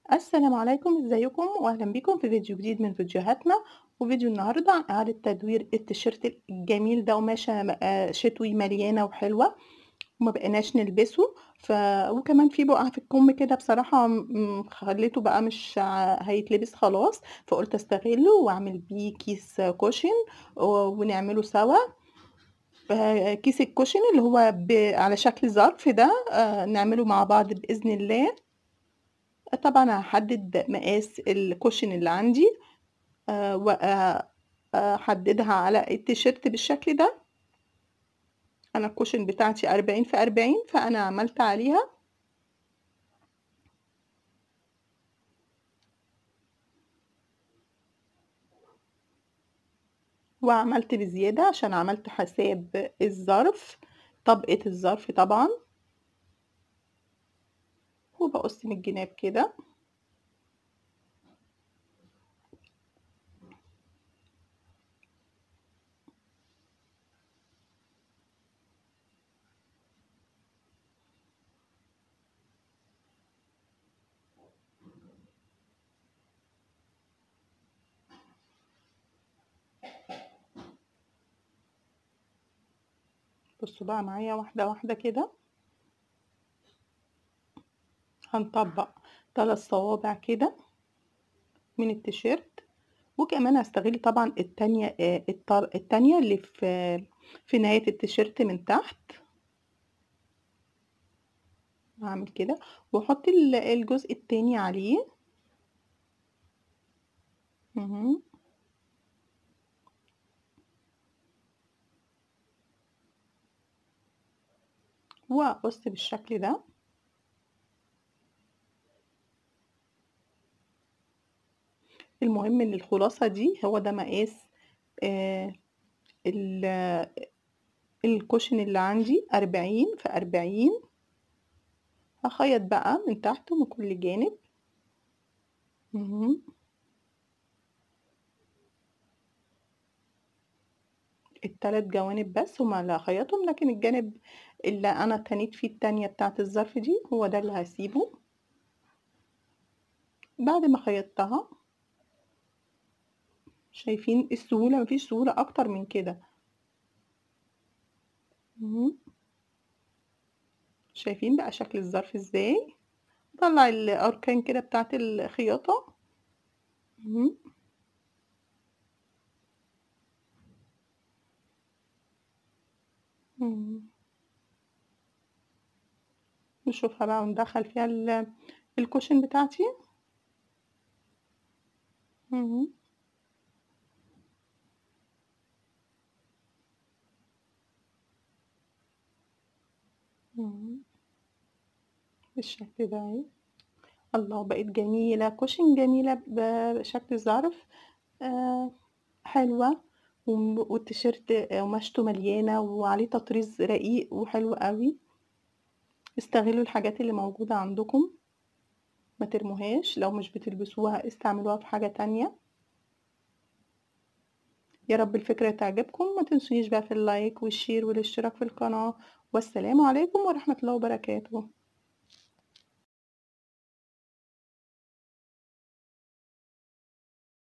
السلام عليكم ازيكم واهلا بكم في فيديو جديد من فيديوهاتنا وفيديو النهارده عن اعاده تدوير التيشيرت الجميل ده قماشه م- آه شتوي مليانه وحلوه وما بقيناش نلبسه ف وكمان في بقع في الكم كده بصراحه م- خليته بقى مش ع- هيتلبس خلاص فقلت استغله واعمل بيه كيس كوشن و- ونعمله سوا آه، كيس الكوشن اللي هو ب... على شكل ظرف ده آه، نعمله مع بعض باذن الله طبعا هحدد مقاس الكوشن اللي عندي آه، وأحددها على التيشيرت بالشكل ده أنا الكوشن بتاعتي أربعين في أربعين فأنا عملت عليها وعملت بزيادة عشان عملت حساب الظرف طبقة الظرف طبعا وبقص من الجناب كده بصوا بقى معايا واحدة واحدة كده هنطبق ثلاث صوابع كده من التيشيرت وكمان هستغل طبعا التانية آه، الطر- التانية اللي في في نهاية التيشيرت من تحت هعمل كده واحط ال- الجزء التاني عليه مهم. واقص بالشكل ده المهم ان الخلاصة دي هو ده مقاس آه، ال- الكوشن اللي عندي أربعين في أربعين هخيط بقى من تحت ومن كل جانب مهم. التلات جوانب بس هما اللي هخيطهم لكن الجانب اللي انا تنيت فيه التانية بتاعت الظرف دي هو ده اللي هسيبه بعد ما خيطتها شايفين السهولة مفيش سهولة اكتر من كده مهم. شايفين بقى شكل الظرف ازاي طلع الاركان كده بتاعت الخياطة مهم. مم. نشوفها بقى وندخل فيها ال- الكوشن بتاعتي مهم. مم. بالشكل ده اهي الله بقت جميلة كوشن جميلة ب- بشكل ظرف آه حلوة وم- والتيشيرت قماشته مليانة وعليه تطريز رقيق وحلو قوي استغلوا الحاجات اللي موجودة عندكم ما ترموهاش لو مش بتلبسوها استعملوها في حاجة تانية يا رب الفكرة تعجبكم ما تنسونيش بقى في اللايك والشير والاشتراك في القناة والسلام عليكم ورحمة الله وبركاته